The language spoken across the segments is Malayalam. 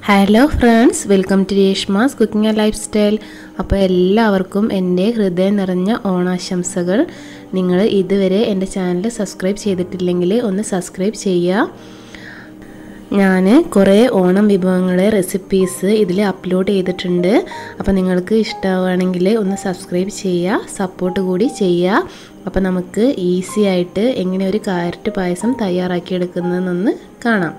hello friends welcome to Reshma's cooking and lifestyle അപ്പോൾ എല്ലാവർക്കും എൻ്റെ ഹൃദയം നിറഞ്ഞ ഓണാശംസകൾ നിങ്ങൾ ഇതുവരെ എൻ്റെ ചാനൽ സബ്സ്ക്രൈബ് ചെയ്തിട്ടില്ലെങ്കിൽ ഒന്ന് സബ്സ്ക്രൈബ് ചെയ്യുക ഞാൻ കുറേ ഓണം വിഭവങ്ങളെ റെസിപ്പീസ് ഇതിൽ അപ്ലോഡ് ചെയ്തിട്ടുണ്ട് അപ്പോൾ നിങ്ങൾക്ക് ഇഷ്ടമാവുകയാണെങ്കിൽ ഒന്ന് സബ്സ്ക്രൈബ് ചെയ്യുക സപ്പോർട്ട് കൂടി ചെയ്യുക അപ്പോൾ നമുക്ക് ഈസി ആയിട്ട് എങ്ങനെ ഒരു കാരറ്റ് പായസം തയ്യാറാക്കിയെടുക്കുന്നതെന്നൊന്ന് കാണാം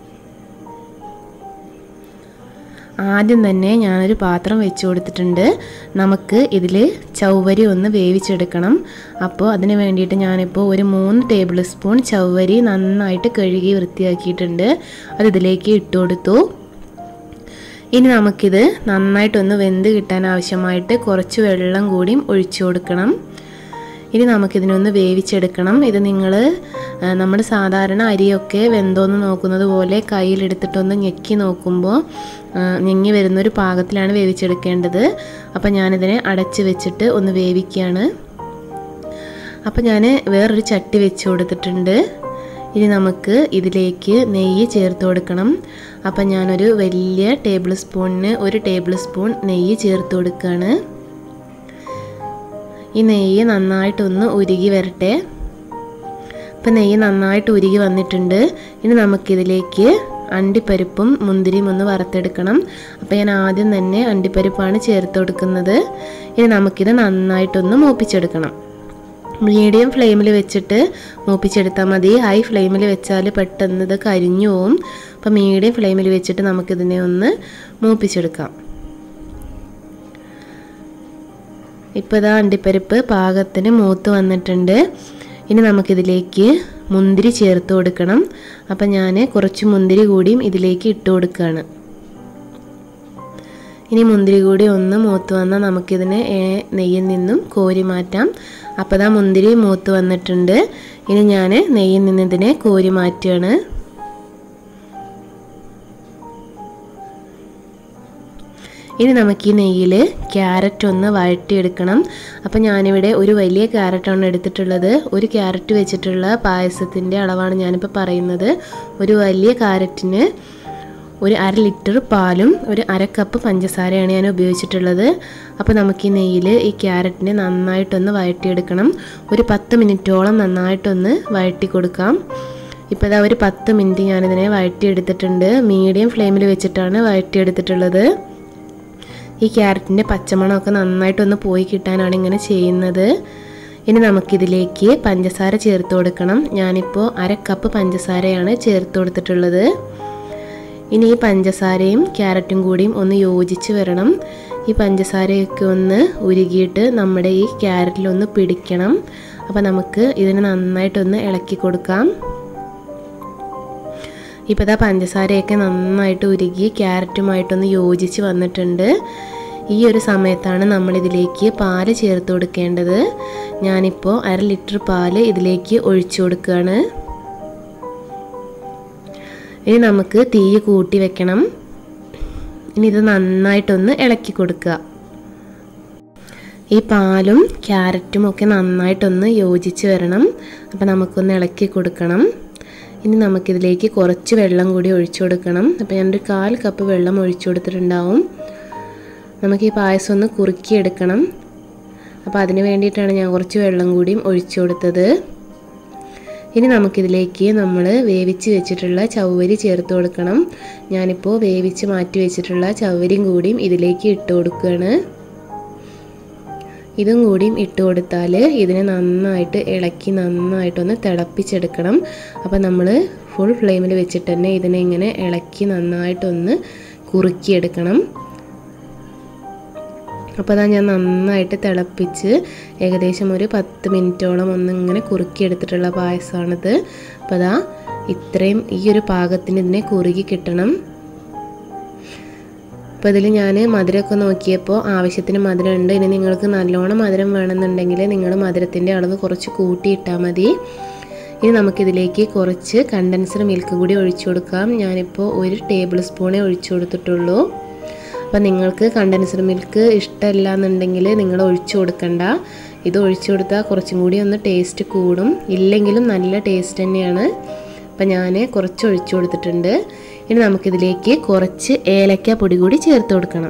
ആദ്യം തന്നെ ഞാനൊരു പാത്രം വെച്ച് കൊടുത്തിട്ടുണ്ട് നമുക്ക് ഇതിൽ ചൗവരി ഒന്ന് വേവിച്ചെടുക്കണം അപ്പോൾ അതിന് വേണ്ടിയിട്ട് ഞാനിപ്പോൾ ഒരു മൂന്ന് ടേബിൾ സ്പൂൺ ചൗവരി നന്നായിട്ട് കഴുകി വൃത്തിയാക്കിയിട്ടുണ്ട് അത് ഇതിലേക്ക് ഇട്ട് കൊടുത്തു ഇനി നമുക്കിത് നന്നായിട്ടൊന്ന് വെന്ത് കിട്ടാൻ ആവശ്യമായിട്ട് കുറച്ച് വെള്ളം കൂടിയും ഒഴിച്ചു കൊടുക്കണം ഇനി നമുക്കിതിനൊന്ന് വേവിച്ചെടുക്കണം ഇത് നിങ്ങൾ നമ്മൾ സാധാരണ അരിയൊക്കെ വെന്തോന്ന് നോക്കുന്നത് പോലെ കയ്യിലെടുത്തിട്ടൊന്ന് ഞെക്കി നോക്കുമ്പോൾ ഞെങ്ങി വരുന്നൊരു പാകത്തിലാണ് വേവിച്ചെടുക്കേണ്ടത് അപ്പോൾ ഞാനിതിനെ അടച്ച് വെച്ചിട്ട് ഒന്ന് വേവിക്കുകയാണ് അപ്പോൾ ഞാൻ വേറൊരു ചട്ടി വെച്ച് കൊടുത്തിട്ടുണ്ട് ഇനി നമുക്ക് ഇതിലേക്ക് നെയ്യ് ചേർത്ത് കൊടുക്കണം അപ്പം ഞാനൊരു വലിയ ടേബിൾ സ്പൂണിന് ഒരു ടേബിൾ സ്പൂൺ നെയ്യ് ചേർത്ത് കൊടുക്കുകയാണ് ഈ നെയ്യ് നന്നായിട്ടൊന്ന് ഉരുകി വരട്ടെ ഇപ്പം നെയ്യ് നന്നായിട്ട് ഉരുകി വന്നിട്ടുണ്ട് ഇനി നമുക്കിതിലേക്ക് അണ്ടിപ്പരിപ്പും മുന്തിരിയും ഒന്ന് വറുത്തെടുക്കണം അപ്പോൾ ഞാൻ ആദ്യം തന്നെ അണ്ടിപ്പരിപ്പാണ് ചേർത്ത് കൊടുക്കുന്നത് ഇനി നമുക്കിത് നന്നായിട്ടൊന്ന് മൂപ്പിച്ചെടുക്കണം മീഡിയം ഫ്ലെയിമിൽ വെച്ചിട്ട് മൂപ്പിച്ചെടുത്താൽ മതി ഹൈ ഫ്ലെയിമിൽ വെച്ചാൽ പെട്ടെന്ന് ഇത് കരിഞ്ഞു പോവും അപ്പോൾ മീഡിയം ഫ്ലെയിമിൽ വെച്ചിട്ട് നമുക്കിതിനെ ഒന്ന് മൂപ്പിച്ചെടുക്കാം ഇപ്പോൾ ഇതാ അണ്ടിപ്പരിപ്പ് പാകത്തിന് മൂത്ത് വന്നിട്ടുണ്ട് ഇനി നമുക്കിതിലേക്ക് മുന്തിരി ചേർത്ത് കൊടുക്കണം അപ്പം ഞാൻ കുറച്ച് മുന്തിരി കൂടിയും ഇതിലേക്ക് ഇട്ട് കൊടുക്കുകയാണ് ഇനി മുന്തിരി കൂടി ഒന്ന് മൂത്ത് വന്നാൽ നമുക്കിതിനെ നെയ്യിൽ നിന്നും കോരി മാറ്റാം അപ്പോൾ ഇതാ മുന്തിരി മൂത്ത് വന്നിട്ടുണ്ട് ഇനി ഞാൻ നെയ്യിൽ നിന്ന് ഇതിനെ കോരി മാറ്റുകയാണ് ഇനി നമുക്ക് ഈ നെയ്യിൽ ക്യാരറ്റ് ഒന്ന് വഴറ്റിയെടുക്കണം അപ്പോൾ ഞാനിവിടെ ഒരു വലിയ ക്യാരറ്റാണ് എടുത്തിട്ടുള്ളത് ഒരു ക്യാരറ്റ് വെച്ചിട്ടുള്ള പായസത്തിൻ്റെ അളവാണ് ഞാനിപ്പോൾ പറയുന്നത് ഒരു വലിയ ക്യാരറ്റിന് ഒരു അര ലിറ്റർ പാലും ഒരു അര കപ്പ് പഞ്ചസാരയാണ് ഞാൻ ഉപയോഗിച്ചിട്ടുള്ളത് അപ്പോൾ നമുക്ക് ഈ നെയ്യിൽ ഈ ക്യാരറ്റിനെ നന്നായിട്ടൊന്ന് വഴറ്റിയെടുക്കണം ഒരു പത്ത് മിനിറ്റോളം നന്നായിട്ടൊന്ന് വഴറ്റി കൊടുക്കാം ഇപ്പോൾ ഇതാ ഒരു പത്ത് മിനിറ്റ് ഞാനിതിനെ വഴറ്റിയെടുത്തിട്ടുണ്ട് മീഡിയം ഫ്ലെയിമിൽ വെച്ചിട്ടാണ് വഴറ്റിയെടുത്തിട്ടുള്ളത് ഈ ക്യാരറ്റിൻ്റെ പച്ചമണമൊക്കെ നന്നായിട്ടൊന്ന് പോയി കിട്ടാനാണ് ഇങ്ങനെ ചെയ്യുന്നത് ഇനി നമുക്കിതിലേക്ക് പഞ്ചസാര ചേർത്ത് കൊടുക്കണം ഞാനിപ്പോൾ അര കപ്പ് പഞ്ചസാരയാണ് ചേർത്ത് കൊടുത്തിട്ടുള്ളത് ഇനി ഈ പഞ്ചസാരയും ക്യാരറ്റും കൂടിയും ഒന്ന് യോജിച്ച് വരണം ഈ പഞ്ചസാരയൊക്കെ ഒന്ന് ഉരുകിയിട്ട് നമ്മുടെ ഈ ക്യാരറ്റിലൊന്ന് പിടിക്കണം അപ്പോൾ നമുക്ക് ഇതിനെ നന്നായിട്ടൊന്ന് ഇളക്കി കൊടുക്കാം ഇപ്പോൾ ഇതാ പഞ്ചസാരയൊക്കെ നന്നായിട്ട് ഉരുകി ക്യാരറ്റുമായിട്ടൊന്ന് യോജിച്ച് വന്നിട്ടുണ്ട് ഈ ഒരു സമയത്താണ് നമ്മളിതിലേക്ക് പാല് ചേർത്ത് കൊടുക്കേണ്ടത് ഞാനിപ്പോൾ അര ലിറ്റർ പാല് ഇതിലേക്ക് ഒഴിച്ചു കൊടുക്കുകയാണ് ഇനി നമുക്ക് തീ കൂട്ടി വെക്കണം ഇനി ഇത് നന്നായിട്ടൊന്ന് ഇളക്കി കൊടുക്കുക ഈ പാലും ക്യാരറ്റും ഒക്കെ നന്നായിട്ടൊന്ന് യോജിച്ച് വരണം അപ്പോൾ നമുക്കൊന്ന് ഇളക്കി കൊടുക്കണം ഇനി നമുക്കിതിലേക്ക് കുറച്ച് വെള്ളം കൂടി ഒഴിച്ചു കൊടുക്കണം അപ്പോൾ ഞാനൊരു കാൽ കപ്പ് വെള്ളം ഒഴിച്ചു കൊടുത്തിട്ടുണ്ടാവും നമുക്ക് ഈ പായസം ഒന്ന് കുറുക്കിയെടുക്കണം അപ്പോൾ അതിന് വേണ്ടിയിട്ടാണ് ഞാൻ കുറച്ച് വെള്ളം കൂടിയും ഒഴിച്ചു കൊടുത്തത് ഇനി നമുക്കിതിലേക്ക് നമ്മൾ വേവിച്ച് വെച്ചിട്ടുള്ള ചവ്വരി ചേർത്ത് കൊടുക്കണം ഞാനിപ്പോൾ വേവിച്ച് മാറ്റി വെച്ചിട്ടുള്ള ചവ്വരിയും കൂടിയും ഇതിലേക്ക് ഇട്ട് കൊടുക്കുകയാണ് ഇതും കൂടിയും ഇട്ട് കൊടുത്താൽ ഇതിനെ നന്നായിട്ട് ഇളക്കി നന്നായിട്ടൊന്ന് തിളപ്പിച്ചെടുക്കണം അപ്പോൾ നമ്മൾ ഫുൾ ഫ്ലെയിമിൽ വെച്ചിട്ട് തന്നെ ഇതിനെ ഇങ്ങനെ ഇളക്കി നന്നായിട്ടൊന്ന് കുറുക്കിയെടുക്കണം അപ്പോൾ അതാ ഞാൻ നന്നായിട്ട് തിളപ്പിച്ച് ഏകദേശം ഒരു പത്ത് മിനിറ്റോളം ഒന്നിങ്ങനെ കുറുക്കിയെടുത്തിട്ടുള്ള പായസമാണിത് അപ്പോൾ അതാ ഇത്രയും ഈ ഒരു പാകത്തിന് ഇതിനെ കുറുകി കിട്ടണം അപ്പോൾ ഇതിൽ ഞാൻ മധുരമൊക്കെ നോക്കിയപ്പോൾ ആവശ്യത്തിന് മധുരം ഉണ്ട് ഇനി നിങ്ങൾക്ക് നല്ലോണം മധുരം വേണമെന്നുണ്ടെങ്കിൽ നിങ്ങൾ മധുരത്തിൻ്റെ അളവ് കുറച്ച് കൂട്ടിയിട്ടാൽ മതി ഇനി നമുക്കിതിലേക്ക് കുറച്ച് കണ്ടൻസർ മിൽക്ക് കൂടി ഒഴിച്ചു കൊടുക്കാം ഞാനിപ്പോൾ ഒരു ടേബിൾ സ്പൂണേ ഒഴിച്ചു കൊടുത്തിട്ടുള്ളൂ അപ്പോൾ നിങ്ങൾക്ക് കണ്ടൻസർ മിൽക്ക് ഇഷ്ടമല്ല എന്നുണ്ടെങ്കിൽ നിങ്ങൾ ഒഴിച്ചു കൊടുക്കണ്ട ഇത് ഒഴിച്ചു കൊടുത്താൽ കുറച്ചും കൂടി ഒന്ന് ടേസ്റ്റ് കൂടും ഇല്ലെങ്കിലും നല്ല ടേസ്റ്റ് തന്നെയാണ് അപ്പം ഞാൻ കുറച്ച് ഒഴിച്ചു കൊടുത്തിട്ടുണ്ട് ഇനി നമുക്കിതിലേക്ക് കുറച്ച് ഏലക്ക പൊടി കൂടി ചേർത്ത് കൊടുക്കണം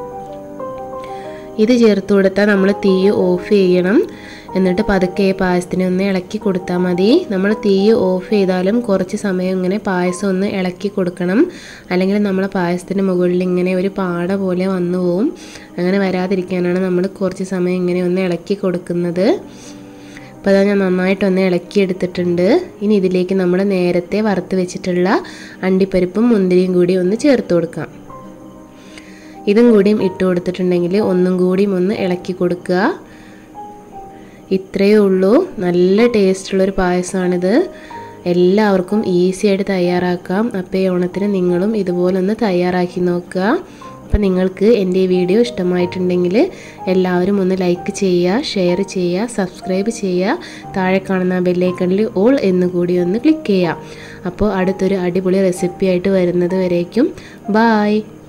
ഇത് ചേർത്ത് കൊടുത്താൽ നമ്മൾ തീ ഓഫ് ചെയ്യണം എന്നിട്ട് പതുക്കെ ഈ പായസത്തിനെ ഒന്ന് ഇളക്കി കൊടുത്താൽ മതി നമ്മൾ തീ ഓഫ് ചെയ്താലും കുറച്ച് സമയം ഇങ്ങനെ പായസം ഒന്ന് ഇളക്കി കൊടുക്കണം അല്ലെങ്കിൽ നമ്മളെ പായസത്തിന് മുകളിൽ ഇങ്ങനെ ഒരു പാട പോലെ വന്നു പോവും അങ്ങനെ വരാതിരിക്കാനാണ് നമ്മൾ കുറച്ച് സമയം ഇങ്ങനെ ഒന്ന് ഇളക്കി കൊടുക്കുന്നത് അപ്പോൾ അതാ ഞാൻ നന്നായിട്ടൊന്ന് ഇളക്കി എടുത്തിട്ടുണ്ട് ഇനി ഇതിലേക്ക് നമ്മൾ നേരത്തെ വറുത്ത് വെച്ചിട്ടുള്ള അണ്ടിപ്പരിപ്പും മുന്തിരിയും കൂടി ഒന്ന് ചേർത്ത് കൊടുക്കാം ഇതും കൂടിയും ഇട്ട് കൊടുത്തിട്ടുണ്ടെങ്കിൽ ഒന്നും കൂടിയും ഒന്ന് ഇളക്കി കൊടുക്കുക ഇത്രയേ ഉള്ളൂ നല്ല ടേസ്റ്റുള്ളൊരു പായസമാണിത് എല്ലാവർക്കും ഈസി ആയിട്ട് തയ്യാറാക്കാം അപ്പോൾ ഈ ഓണത്തിന് നിങ്ങളും ഇതുപോലൊന്ന് തയ്യാറാക്കി നോക്കുക അപ്പോൾ നിങ്ങൾക്ക് എൻ്റെ ഈ വീഡിയോ ഇഷ്ടമായിട്ടുണ്ടെങ്കിൽ എല്ലാവരും ഒന്ന് ലൈക്ക് ചെയ്യുക ഷെയർ ചെയ്യുക സബ്സ്ക്രൈബ് ചെയ്യുക താഴെ കാണുന്ന ബെല്ലൈക്കണിൽ ഓൾ എന്ന് കൂടി ഒന്ന് ക്ലിക്ക് ചെയ്യുക അപ്പോൾ അടുത്തൊരു അടിപൊളി റെസിപ്പി ആയിട്ട് വരുന്നത് വരേക്കും ബായ്